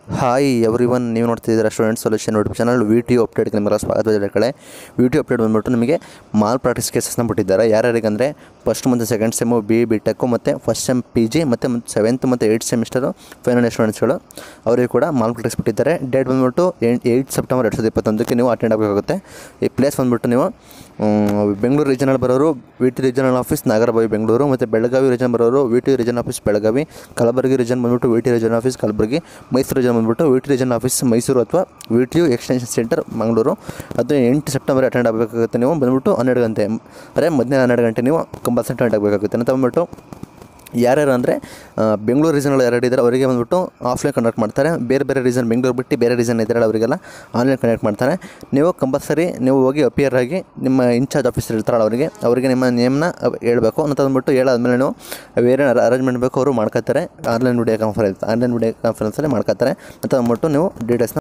hi every everyone ನೀವು ನೋಡ್ತಿದ್ದೀರಾ student solution YouTube channel V T ಅಪ್ಡೇಟ್ಗೆ ನಿಮಗೆ ಸ್ವಾಗತ ಕಡೆ ವಿ ಟಿ ಅಪ್ಡೇಟ್ ಬಂದ್ಬಿಟ್ಟು ನಿಮಗೆ ಮಾಲ್ ಪ್ರಾಕ್ಟೀಸ್ ಕೇಸಸ್ನ ಬಿಟ್ಟಿದ್ದಾರೆ ಯಾರ್ಯಾರಿಗಂದರೆ ಫಸ್ಟ್ ಮತ್ತು second sem B B tech ಮತ್ತು ಫಸ್ಟ್ ಸೆಮ್ ಪಿ ಜಿ ಮತ್ತು ಸೆವೆಂತ್ ಮತ್ತು ಏಯ್ಟ್ ಸೆಮಿಸ್ಟರು ಫೈನಲ್ ಸ್ಟೂಡೆಂಟ್ಸ್ಗಳು ಅವರಿಗೆ ಕೂಡ ಮಾಲ್ ಪ್ರಾಕ್ಟೀಸ್ ಬಿಟ್ಟಿದ್ದಾರೆ ಡೇಟ್ ಬಂದ್ಬಿಟ್ಟು ಏಯ್ಟ್ ಸೆಪ್ಟೆಂಬರ್ ಎರಡು ಸಾವಿರದ ಇಪ್ಪತ್ತೊಂದಕ್ಕೆ ನೀವು ಅಟೆಂಡ್ ಆಗಬೇಕಾಗುತ್ತೆ ಈ ಪ್ಲೇಸ್ ಬಂದ್ಬಿಟ್ಟು ನೀವು ಮ್, ಬೆಂಗಳೂರು ರೀಜನಲ್ ಬರೋರು V T regional office Nagarabhavi Bengaluru ಮತ್ತು ಬೆಳಗಾವಿ ರೀಜನ್ ಬರೋರು V T region office Belagavi Kalaburagi region ಬಂದ್ಬಿಟ್ಟು V T region office Kalaburagi Mysuru region ಬಂದ್ಬಿಟ್ಟು V T region office Mysuru ಅಥವಾ V T U extension centre Mangaluru ಅದು ಎಂಟು ಸೆಪ್ಟೆಂಬರ್ ಅಟೆಂಡ್ ಆಗಬೇಕಾಗುತ್ತೆ ನೀವು ಬಂದ್ಬಿಟ್ಟು ಹನ್ನೆರಡು ಗಂಟೆ ಅಂದರೆ ಮಧ್ಯಾಹ್ನ ಹನ್ನೆರಡು ಗಂಟೆ ನೀವು ಕಂಪಲ್ಸರಿ ಅಟೆಂಡ್ ಆಗಬೇಕಾಗುತ್ತೆ ಅಂತ ಬಂದ್ಬಿಟ್ಟು ಯಾರ್ಯಾರು ಅಂದರೆ ಬೆಂಗಳೂರು ರೀಸನ್ಗಳು ಯಾರು ಇದ್ದಾರೆ ಅವರಿಗೆ ಬಂದ್ಬಿಟ್ಟು ಆಫ್ಲೈನ್ ಕಂಡಕ್ಟ್ ಮಾಡ್ತಾರೆ ಬೇರೆ ಬೇರೆ ರೀಸನ್ ಬೆಂಗಳೂರು ಬಿಟ್ಟು ಬೇರೆ ರೀಸನ್ ಇದ್ದಾರಲ್ಲ ಅವರಿಗೆಲ್ಲ ಆನ್ಲೈನ್ ಕಂಡಕ್ಟ್ ಮಾಡ್ತಾರೆ ನೀವು ಕಂಪಲ್ಸರಿ ನೀವು ಹೋಗಿ ಅಪಿಯರ್ ಆಗಿ ನಿಮ್ಮ ಇನ್ಚಾರ್ಜ್ ಆಫೀಸರ್ ಇರ್ತಾರಲ್ಲ ಅವರಿಗೆ ಅವರಿಗೆ ನಿಮ್ಮ ನೇಮ್ನ ಹೇಳ್ಬೇಕು ಅಂತ ಅಂದ್ಬಿಟ್ಟು ಹೇಳಾದ್ಮೇಲೆ ನೀವು ಬೇರೆ ಅರೇಂಜ್ಮೆಂಟ್ ಬೇಕು ಅವರು ಮಾಡ್ಕೊತಾರೆ online video conference online video ಕಾನ್ಫರೆನ್ಸಲ್ಲಿ ಮಾಡ್ಕೊತಾರೆ ಅಂತ ಅಂದ್ಬಿಟ್ಟು ನೀವು ಡೀಟೇಲ್ಸ್ನ